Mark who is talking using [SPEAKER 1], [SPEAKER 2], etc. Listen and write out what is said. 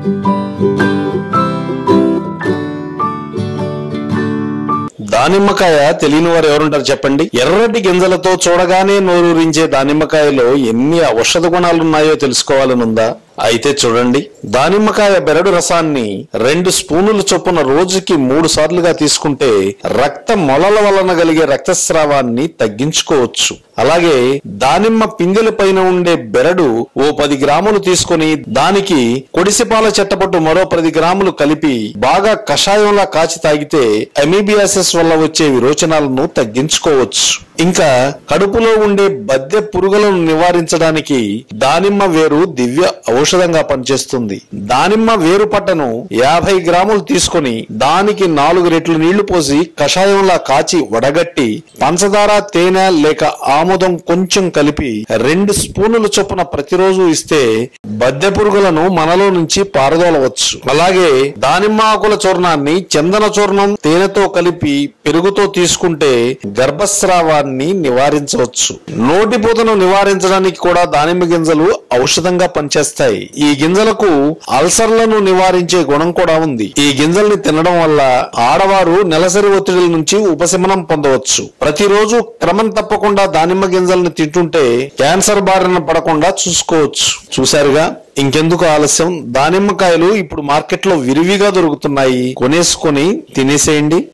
[SPEAKER 1] దానిమ్మకాయ తెలియని వారు ఎవరుంటారు చెప్పండి ఎర్రటి గింజలతో చూడగానే నోరూరించే దానిమ్మకాయలో ఎన్ని ఔషధ గుణాలున్నాయో తెలుసుకోవాలనుందా అయితే చూడండి దానిమ్మకాయ బెరడు రసాన్ని రెండు స్పూనుల చొప్పున రోజుకి మూడు సార్లుగా తీసుకుంటే రక్త మొలల వలన కలిగే రక్తస్రావాన్ని తగ్గించుకోవచ్చు అలాగే దానిమ్మ పిందెల పైన ఉండే బెరడు ఓ పది గ్రాములు తీసుకొని దానికి కొడిసిపాల చెట్టపట్టు మరో పది గ్రాములు కలిపి బాగా కషాయంలా కాచి తాగితే అమీబియాసిస్ వల్ల వచ్చే విరోచనాలను తగ్గించుకోవచ్చు ఇంకా కడుపులో ఉండే బద్దె పురుగులను నివారించడానికి దానిమ్మ వేరు దివ్య ఔషధంగా పనిచేస్తుంది దానిమ్మ వేరు పట్టను యాభై గ్రాములు తీసుకొని దానికి నాలుగు రెట్లు నీళ్లు పోసి కషాయంలా కాచి వడగట్టి పంచదార తేనె లేక ఆముదం కొంచెం కలిపి రెండు స్పూనుల చొప్పున ప్రతిరోజు ఇస్తే బద్దె పురుగులను మనలో నుంచి పారదోలవచ్చు అలాగే దానిమ్మ ఆకుల చూర్ణాన్ని చందన చూర్ణం తేనెతో కలిపి పెరుగుతో తీసుకుంటే గర్భస్రావాన్ని నివారించవచ్చు నోటిపూతను నివారించడానికి కూడా దానిమ్మ గింజలు ఔషధంగా పనిచేస్తాయి ఈ గింజలకు అల్సర్లను నివారించే గుణం కూడా ఉంది ఈ గింజల్ని తినడం వల్ల ఆడవారు నెలసరి ఒత్తిడిల నుంచి ఉపశమనం పొందవచ్చు ప్రతిరోజు క్రమం తప్పకుండా దానిమ్మ గింజల్ని తింటుంటే క్యాన్సర్ బారిన పడకుండా చూసుకోవచ్చు చూశారుగా ఇంకెందుకు ఆలస్యం దానిమ్మకాయలు ఇప్పుడు మార్కెట్లో విరివిగా దొరుకుతున్నాయి కొనేసుకొని తినేసేయండి